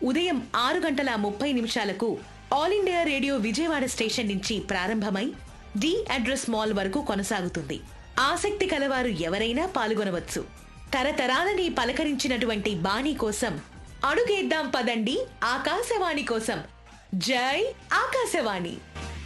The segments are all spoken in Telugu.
ఉదయం ఆరు గంటల ముప్పై నిమిషాలకు All India Radio Vijayawada station నుంచి ప్రారంభమై డి అడ్రస్ మాల్ వరకు కొనసాగుతుంది ఆసక్తి కలవారు ఎవరైనా పాల్గొనవచ్చు తరతరాలని పలకరించినటువంటి బాణీ కోసం అడుగేద్దాం పదండి ఆకాశవాణి కోసం జై ఆకాశవాణి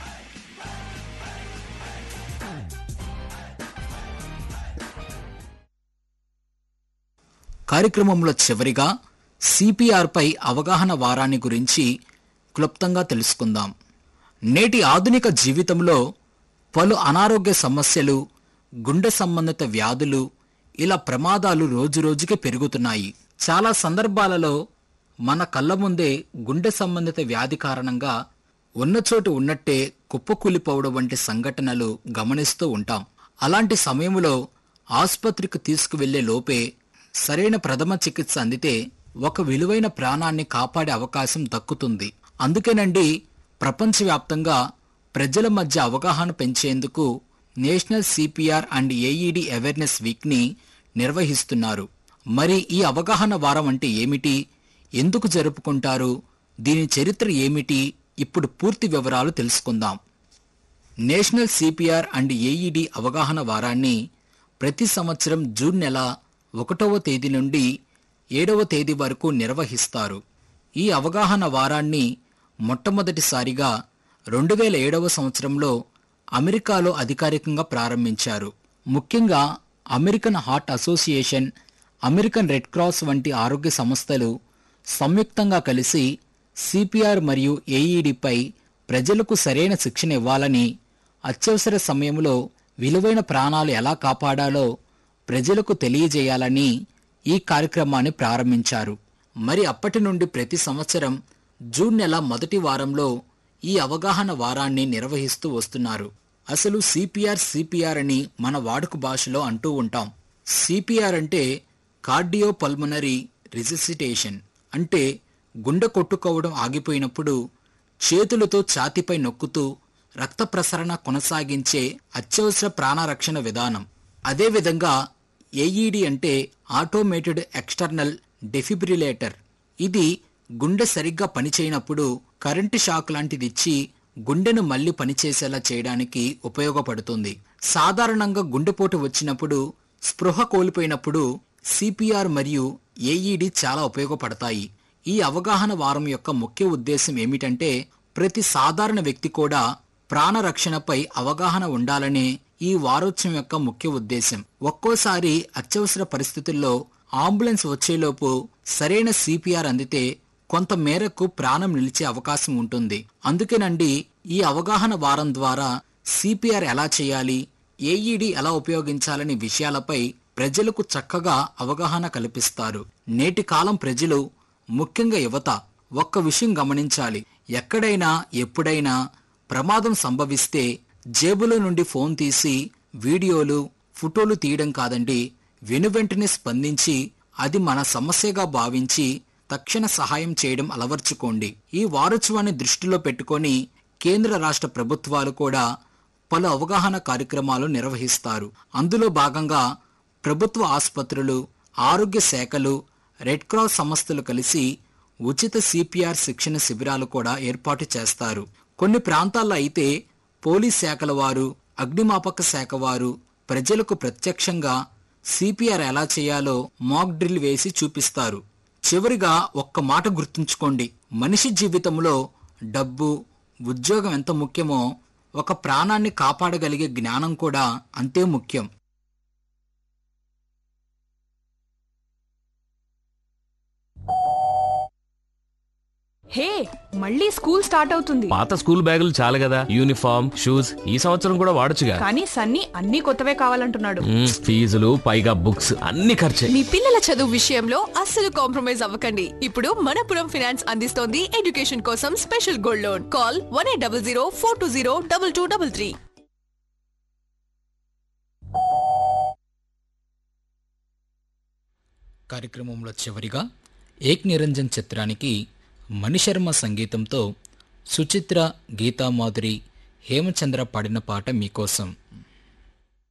కార్యక్రమంలో చివరిగా సిపిఆర్పై అవగాహన వారాన్ని గురించి క్లుప్తంగా తెలుసుకుందాం నేటి ఆధునిక జీవితంలో పలు అనారోగ్య సమస్యలు గుండె సంబంధిత వ్యాధులు ఇలా ప్రమాదాలు రోజురోజుకి పెరుగుతున్నాయి చాలా సందర్భాలలో మన కళ్ళ ముందే గుండె సంబంధిత వ్యాధి కారణంగా ఉన్న చోటు ఉన్నట్టే కుప్పకూలిపోవడం వంటి సంఘటనలు గమనిస్తూ ఉంటాం అలాంటి సమయంలో ఆసుపత్రికి తీసుకువెళ్లే లోపే సరైన ప్రథమ చికిత్స అందితే ఒక విలువైన ప్రాణాన్ని కాపాడే అవకాశం దక్కుతుంది అందుకేనండి ప్రపంచవ్యాప్తంగా ప్రజల మధ్య అవగాహన పెంచేందుకు national CPR and AED awareness week ని నిర్వహిస్తున్నారు మరి ఈ అవగాహన వారం అంటే ఏమిటి ఎందుకు జరుపుకుంటారు దీని చరిత్ర ఏమిటి ఇప్పుడు పూర్తి వివరాలు తెలుసుకుందాం నేషనల్ సిపిఆర్ అండ్ ఏఈడి అవగాహన వారాన్ని ప్రతి సంవత్సరం జూన్ నెల ఒకటవ తేదీ నుండి ఏడవ తేదీ వరకు నిర్వహిస్తారు ఈ అవగాహన వారాన్ని మొట్టమొదటిసారిగా రెండు వేల ఏడవ సంవత్సరంలో అమెరికాలో అధికారికంగా ప్రారంభించారు ముఖ్యంగా American heart association American red cross వంటి ఆరోగ్య సంస్థలు సంయుక్తంగా కలిసి సిపిఆర్ మరియు ఏఈడిపై ప్రజలకు సరైన శిక్షణ ఇవ్వాలని అత్యవసర సమయంలో విలువైన ప్రాణాలు ఎలా కాపాడాలో ప్రజలకు తెలియజేయాలని ఈ కార్యక్రమాన్ని ప్రారంభించారు మరి అప్పటి నుండి ప్రతి సంవత్సరం జూన్ నెల మొదటి వారంలో ఈ అవగాహన వారాన్ని నిర్వహిస్తూ వస్తున్నారు అసలు సిపిఆర్ సిపిఆర్ అని మన వాడుక భాషలో అంటూ ఉంటాం సిపిఆర్ అంటే కార్డియో పల్మనరీ రిజిసిటేషన్ అంటే గుండె కొట్టుకోవడం ఆగిపోయినప్పుడు చేతులతో ఛాతీపై నొక్కుతూ రక్త ప్రసరణ కొనసాగించే అత్యవసర ప్రాణరక్షణ విధానం అదేవిధంగా ఏఈడి అంటే ఆటోమేటెడ్ ఎక్స్టర్నల్ డెఫిబ్రిలేటర్ ఇది గుండె సరిగ్గా పనిచేయనప్పుడు కరెంటు షాక్ లాంటిది ఇచ్చి గుండెను మళ్లీ పనిచేసేలా చేయడానికి ఉపయోగపడుతుంది సాధారణంగా గుండెపోటు వచ్చినప్పుడు స్పృహ కోల్పోయినప్పుడు సిపిఆర్ మరియు ఏఈడి చాలా ఉపయోగపడతాయి ఈ అవగాహన వారం యొక్క ముఖ్య ఉద్దేశం ఏమిటంటే ప్రతి సాధారణ వ్యక్తి కూడా ప్రాణరక్షణపై అవగాహన ఉండాలనే ఈ వారోత్సవం యొక్క ముఖ్య ఉద్దేశం ఒక్కోసారి అత్యవసర పరిస్థితుల్లో అంబులెన్స్ వచ్చేలోపు సరైన సిపిఆర్ అందితే కొంత మేరకు ప్రాణం నిలిచే అవకాశం ఉంటుంది అందుకేనండి ఈ అవగాహన వారం ద్వారా సిపిఆర్ ఎలా చేయాలి ఏఈడి ఎలా ఉపయోగించాలనే విషయాలపై ప్రజలకు చక్కగా అవగాహన కల్పిస్తారు నేటి కాలం ప్రజలు ముఖ్యంగా యువత ఒక్క విషయం గమనించాలి ఎక్కడైనా ఎప్పుడైనా ప్రమాదం సంభవిస్తే జేబులో నుండి ఫోన్ తీసి వీడియోలు ఫోటోలు తీయడం కాదండి వెనువెంటనే స్పందించి అది మన సమస్యగా భావించి తక్షణ సహాయం చేయడం అలవర్చుకోండి ఈ వారోత్సవాన్ని దృష్టిలో పెట్టుకొని కేంద్ర రాష్ట్ర ప్రభుత్వాలు కూడా పలు అవగాహన కార్యక్రమాలు నిర్వహిస్తారు అందులో భాగంగా ప్రభుత్వ ఆసుపత్రులు ఆరోగ్య శాఖలు రెడ్ క్రాస్ సంస్థలు కలిసి ఉచిత సిపిఆర్ శిక్షణ శిబిరాలు కూడా ఏర్పాటు చేస్తారు కొన్ని ప్రాంతాల్లో అయితే పోలీస్ శాఖల వారు అగ్నిమాపక శాఖ వారు ప్రజలకు ప్రత్యక్షంగా సిపిఆర్ ఎలా చేయాలో మాక్ డ్రిల్ వేసి చూపిస్తారు చివరిగా ఒక్క మాట గుర్తుంచుకోండి మనిషి జీవితంలో డబ్బు ఉద్యోగం ఎంత ముఖ్యమో ఒక ప్రాణాన్ని కాపాడగలిగే జ్ఞానం కూడా అంతే ముఖ్యం హే మళ్ళీ స్కూల్ స్టార్ట్ అవుతుంది పాత స్కూల్ బ్యాగులు చాలు కదా యూనిఫామ్ షూస్ ఈ సంవత్సరం కూడా వాడొచ్చుగా కానీ సన్నీ అన్ని కొత్తవే కావాలంటున్నాడు మ్మ్, ఫీజులు పైగా బుక్స్ అన్ని ఖర్చే మీ పిల్లల చదువు విషయంలో అస్సలు కాంప్రమైజ్ అవ్వకండి ఇప్పుడు మనపురం ఫినాన్స్ అందిస్తోంది ఎడ్యుకేషన్ కోసం special gold loan call one eight double zero four two zero double two double three కార్యక్రమంలో చివరిగా ఏక్ నిరంజన్ చిత్రానికి మణిశర్మ సంగీతంతో సుచిత్ర గీతామాధురి హేమచంద్ర పాడిన పాట మీకోసం